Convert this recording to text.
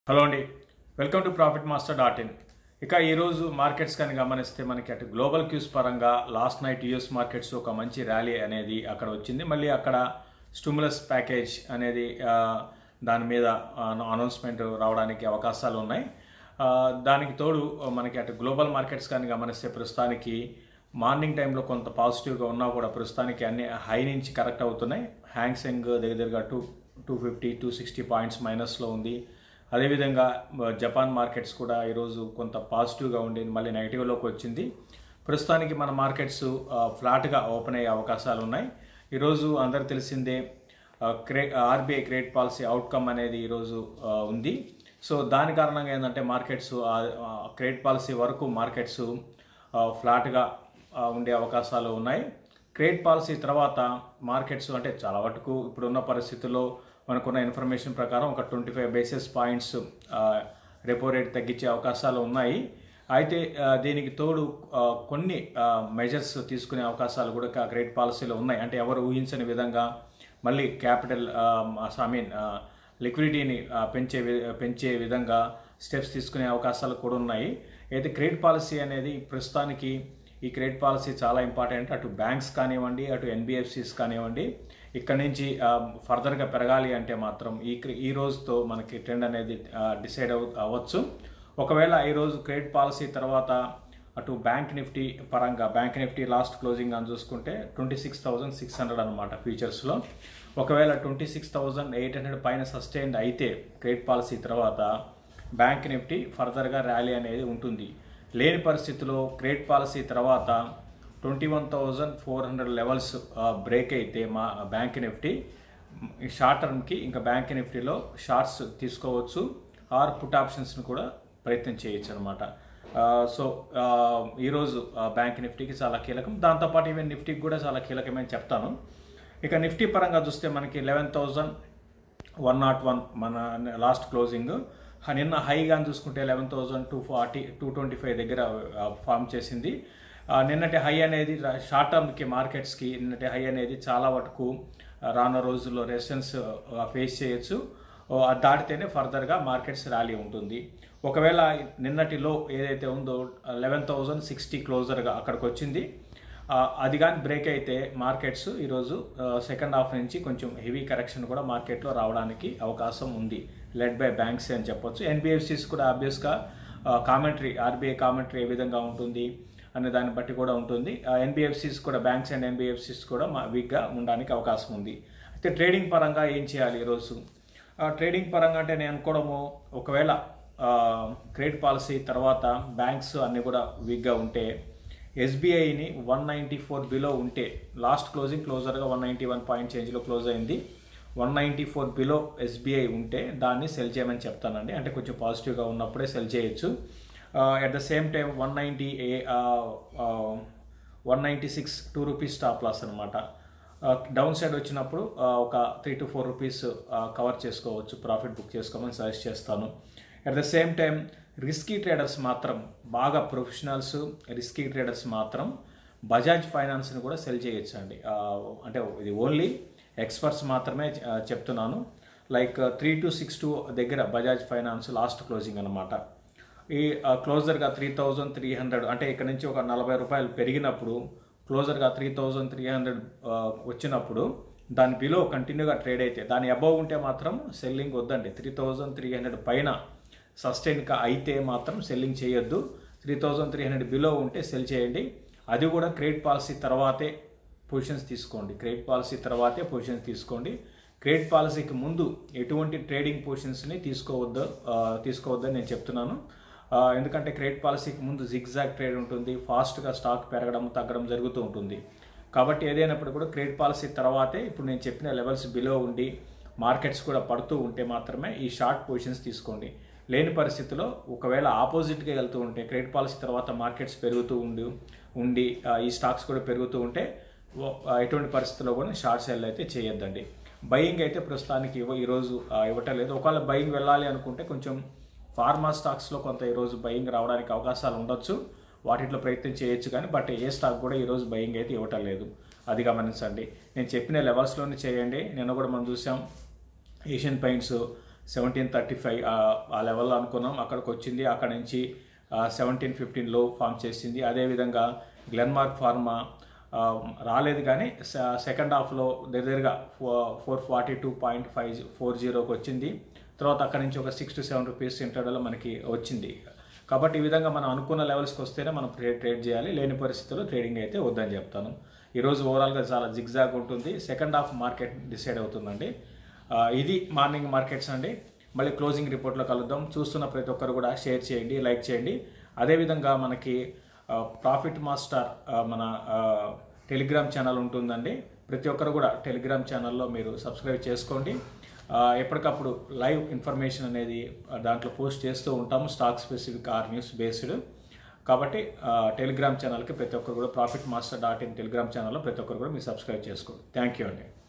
hello అండి welcome to profit master dot in ఇక ఈరోజు మార్కెట్స్ కానీ గమనిస్తే మనకి అటు గ్లోబల్ క్యూస్ పరంగా లాస్ట్ నైట్ యూఎస్ మార్కెట్స్ ఒక మంచి ర్యాలీ అనేది అక్కడ వచ్చింది మళ్ళీ అక్కడ స్టిములస్ ప్యాకేజ్ అనేది ఆ, దాని మీద అనౌన్స్మెంట్ రావడానికి అవకాశాలు ఉన్నాయి ఆ, దానికి తోడు మనకి అటు గ్లోబల్ మార్కెట్స్ కానీ గమనిస్తే ప్రస్తుతానికి మార్నింగ్ టైంలో కొంత పాజిటివ్గా ఉన్నా కూడా ప్రస్తుతానికి అన్ని హై నుంచి కరెక్ట్ అవుతున్నాయి హ్యాంగ్సెంగ్ దగ్గర దగ్గరగా two two fifty two sixty points మైనస్లో ఉంది అదేవిధంగా మ, జపాన్ మార్కెట్స్ కూడా ఈరోజు కొంత పాజిటివ్గా ఉండి మళ్ళీ నెగిటివ్లోకి వచ్చింది ప్రస్తుతానికి మన మార్కెట్స్ ఆ, ఫ్లాట్గా ఓపెన్ అయ్యే అవకాశాలు ఉన్నాయి ఈరోజు అందరు తెలిసిందే ఆ, క్రే ఆర్బీఐ క్రెడిట్ పాలసీ అవుట్కమ్ అనేది ఈరోజు ఆ, ఉంది సో దాని కారణంగా ఏంటంటే మార్కెట్స్ క్రెడిట్ పాలసీ వరకు మార్కెట్స్ ఆ, ఫ్లాట్గా ఆ, ఉండే అవకాశాలు ఉన్నాయి క్రెడిట్ పాలసీ తర్వాత మార్కెట్స్ అంటే చాలా వరకు ఇప్పుడున్న పరిస్థితుల్లో మనకున్న ఇన్ఫర్మేషన్ ప్రకారం ఒక twenty five basis points repo rate తగ్గించే అవకాశాలు ఉన్నాయి అయితే ఆ, దీనికి తోడు ఆ, కొన్ని మెజర్స్ తీసుకునే అవకాశాలు కూడా క్రెడిట్ పాలసీలో ఉన్నాయి అంటే ఎవరు ఊహించని విధంగా మళ్ళీ క్యాపిటల్ ఐ మీన్ లిక్విడిటీని పెంచే వి- పెంచే విధంగా స్టెప్స్ తీసుకునే అవకాశాలు కూడా ఉన్నాయి అయితే క్రెడిట్ పాలసీ అనేది ప్రస్తుతానికి ఈ క్రెడిట్ పాలసీ చాలా ఇంపార్టెంట్ అటు బ్యాంక్స్ కానివ్వండి అటు ఎన్బిఎఫ్సిస్ కానివ్వండి ఇక్కడ నుంచి ఫర్దర్గా పెరగాలి అంటే మాత్రం ఈ క్రె- ఈ రోజుతో మనకి ట్రెండ్ అనేది డిసైడ్ అవ అవ్వచ్చు ఒకవేళ ఈ రోజు క్రెడిట్ పాలసీ తర్వాత అటు బ్యాంక్ నిఫ్టీ పరంగా బ్యాంక్ నిఫ్టీ లాస్ట్ క్లోజింగ్ అని చూసుకుంటే twenty six thousand six hundred అనమాట ఫ్యూచర్స్లో ఒకవేళ twenty six thousand eight hundred పైన సస్టైన్ అయితే క్రెడిట్ పాలసీ తర్వాత బ్యాంక్ నిఫ్టీ ఫర్దర్గా ర్యాలీ అనేది ఉంటుంది లేని పరిస్థితిలో క్రెడిట్ పాలసీ తర్వాత twenty one thousand four hundred levels break అయితే మా బ్యాంక్ నిఫ్టీ షార్ట్ టర్మ్కి ఇంకా బ్యాంక్ నిఫ్టీలో షార్ట్స్ తీసుకోవచ్చు ఆర్ పుట్ ఆప్షన్స్ని కూడా ప్రయత్నం చేయొచ్చు అనమాట సో ఆ, ఈరోజు ఆ, బ్యాంక్ నిఫ్టీకి చాలా కీలకం దాంతోపాటు ఈవెన్ నిఫ్టీకి కూడా చాలా కీలకమే అని చెప్తాను ఇక నిఫ్టీ పరంగా చూస్తే మనకి eleven thousand one not one మన లాస్ట్ క్లోజింగ్ హ- నిన్న హైగా చూసుకుంటే eleven thousand two forty two twenty five దగ్గర ఆ, ఫామ్ చేసింది ఆ, నిన్నటి హై అనేది రా- షార్ట్ టర్మ్కి మార్కెట్స్కి నిన్నటి హై అనేది చాలా వరకు ఆ, రానున్న రోజుల్లో రెసిస్టెన్స్ ఫేస్ చేయొచ్చు ఓ, అది దాటితేనే ఫర్దర్గా మార్కెట్స్ ర్యాలీ ఉంటుంది ఒకవేళ నిన్నటి లో ఏదైతే ఉందో లెవెన్ థౌజండ్ సిక్స్టీ క్లోజర్గా అక్కడికి వచ్చింది ఆ, అది కానీ బ్రేక్ అయితే మార్కెట్స్ ఈరోజు సెకండ్ హాఫ్ నుంచి కొంచెం హెవీ కరెక్షన్ కూడా మార్కెట్లో రావడానికి అవకాశం ఉంది లెడ్ బై బ్యాంక్స్ అని చెప్పొచ్చు ఎన్బిఎఫ్సిస్ కూడా ఆబ్వియస్గా కామెంటరీ ఆర్బీఐ కామెంటరీ ఏ విధంగా ఉంటుంది అనే దాన్ని బట్టి కూడా ఉంటుంది ఎన్బిఎఫ్సిస్ కూడా బ్యాంక్స్ అండ్ ఎన్బిఎఫ్సిస్ కూడా మా వీక్గా ఉండడానికి అవకాశం ఉంది అయితే ట్రేడింగ్ పరంగా ఏం చేయాలి ఈరోజు ఆ, ట్రేడింగ్ పరంగా అంటే నేను అనుకోవడము ఒకవేళ క్రెడిట్ పాలసీ తర్వాత బ్యాంక్స్ అన్నీ కూడా వీక్గా ఉంటే ఎస్బీఐని వన్ నైంటీ ఫోర్ బిలో ఉంటే లాస్ట్ క్లోజింగ్ క్లోజర్గా వన్ నైంటీ వన్ పాయింట్ చేంజ్లో క్లోజ్ అయింది one ninety four below SBI ఉంటే దాన్ని సెల్ చేయమని చెప్తానండి అంటే కొంచెం పాజిటివ్గా ఉన్నప్పుడే సెల్ చేయొచ్చు at the same time one ninety ఏ one ninety six two rupees stop loss అనమాట డౌన్ సైడ్ వచ్చినప్పుడు ఆ, ఒక three to four rupees cover చేసుకోవచ్చు ప్రాఫిట్ బుక్ చేసుకోమని సజెస్ట్ చేస్తాను at the same time risky traders మాత్రం బాగా ప్రొఫెషనల్స్ రిస్కీ ట్రేడర్స్ మాత్రం బజాజ్ ఫైనాన్స్ని కూడా సెల్ చేయొచ్చు అండి ఆ, అంటే ఇది ఓన్లీ ఎక్స్పర్ట్స్ మాత్రమే ఆ, చెప్తున్నాను like three two six two దగ్గర బజాజ్ ఫైనాన్స్ లాస్ట్ క్లోజింగ్ అనమాట ఈ క్లోజర్గా త్రీ థౌజండ్ త్రీ హండ్రెడ్ అంటే ఇక్కడ నుంచి ఒక నలభై రూపాయలు పెరిగినప్పుడు క్లోజర్గా త్రీ థౌజండ్ త్రీ హండ్రెడ్ వచ్చినప్పుడు దాని బిలో కంటిన్యూగా ట్రేడ్ అయితే దాని అబవ్ ఉంటే మాత్రం సెల్లింగ్ వద్దండి త్రీ థౌజండ్ త్రీ హండ్రెడ్ పైన సస్టైన్గా అయితే మాత్రం సెల్లింగ్ చేయొద్దు three thousand three hundred below ఉంటే సెల్ చేయండి అది కూడా క్రెడిట్ పాలసీ తర్వాతే పొజిషన్స్ తీసుకోండి క్రెడిట్ పాలసీ తర్వాతే పొజిషన్స్ తీసుకోండి క్రెడిట్ పాలసీకి ముందు ఎటువంటి ట్రేడింగ్ పొజిషన్స్ని తీసుకోవద్దు ఆ, తీసుకోవద్దని నేను చెప్తున్నాను ఆ, ఎందుకంటే క్రెడిట్ పాలసీకి ముందు జిగ్జాగ్ ట్రేడ్ ఉంటుంది ఫాస్ట్గా స్టాక్ పెరగడం తగ్గడం జరుగుతూ ఉంటుంది కాబట్టి ఏదైనప్పుడు కూడా క్రెడిట్ పాలసీ తర్వాతే ఇప్పుడు నేను చెప్పిన లెవెల్స్ బిలో ఉండి మార్కెట్స్ కూడా పడుతూ ఉంటే మాత్రమే ఈ షార్ట్ పొజిషన్స్ తీసుకోండి లేని పరిస్థితిలో ఒకవేళ ఆపోజిట్గా వెళ్తూ ఉంటే క్రెడిట్ పాలసీ తర్వాత మార్కెట్స్ పెరుగుతూ ఉండి ఉండి ఆ, ఈ స్టాక్స్ కూడా పెరుగుతూ ఉంటే ఓ- ఆ, ఎటువంటి పరిస్థితుల్లో కూడా షార్ట్ సెల్ అయితే చేయొద్దండి బయింగ్ అయితే ప్రస్తుతానికి ఇవ్వ ఈరోజు ఆ, ఇవ్వటం లేదు ఒకవేళ బయింగ్ వెళ్ళాలి అనుకుంటే కొంచెం ఫార్మా స్టాక్స్లో కొంత ఈరోజు బయింగ్ రావడానికి అవకాశాలు ఉండొచ్చు వాటిలో ప్రయత్నం చేయొచ్చు కానీ బట్ ఏ స్టాక్ కూడా ఈరోజు బయింగ్ అయితే ఇవ్వటం లేదు అది గమనించండి నేను చెప్పిన లెవెల్స్లోనే చేయండి నిన్న కూడా మనం చూసాం Asian paints seventeen thirty five ఆ లెవెల్లో అనుకున్నాం అక్కడికి వచ్చింది అక్కడ నుంచి సెవెంటీన్ ఫిఫ్టీన్ లో ఫామ్ చేసింది అదేవిధంగా గ్లెన్మార్క్ ఫార్మా ఆ, రాలేదు కానీ స- సెకండ్ హాఫ్లో దగ్గరగా four forty two point five four జీరోకి వచ్చింది తర్వాత అక్కడి నుంచి ఒక సిక్స్ టు సెవెన్ రూపీస్ ఇంటర్వెల్లో మనకి వచ్చింది కాబట్టి ఈ విధంగా మనం అనుకున్న లెవెల్స్కి వస్తేనే మనం ట్రేడ్ ట్రేడ్ చేయాలి లేని పరిస్థితుల్లో ట్రేడింగ్ అయితే వద్దని చెప్తాను ఈరోజు ఓవరాల్గా చాలా జిగ్జాగ్ ఉంటుంది సెకండ్ హాఫ్ మార్కెట్ డిసైడ్ అవుతుందండి ఆ, ఇది మార్నింగ్ మార్కెట్స్ అండి మళ్ళీ క్లోజింగ్ రిపోర్ట్లో కలుద్దాం చూస్తున్న ప్రతి ఒక్కరు కూడా షేర్ చేయండి లైక్ చేయండి అదేవిధంగా మనకి ఆ, ప్రాఫిట్ మాస్టర్ ఆ, మన ఆ, టెలిగ్రామ్ ఛానల్ ఉంటుందండి ప్రతి ఒక్కరు కూడా టెలిగ్రామ్ ఛానల్లో మీరు సబ్స్క్రైబ్ చేసుకోండి ఆ, ఎప్పటికప్పుడు లైవ్ ఇన్ఫర్మేషన్ అనేది ఆ, దాంట్లో పోస్ట్ చేస్తూ ఉంటాము stock specific or news based కాబట్టి ఆ, టెలిగ్రామ్ ఛానల్కి ప్రతి ఒక్కరు కూడా profit master dot in Telegram ఛానల్లో ప్రతి ఒక్కరు కూడా మీరు సబ్స్క్రైబ్ చేసుకోండి థ్యాంక్ యూ అండి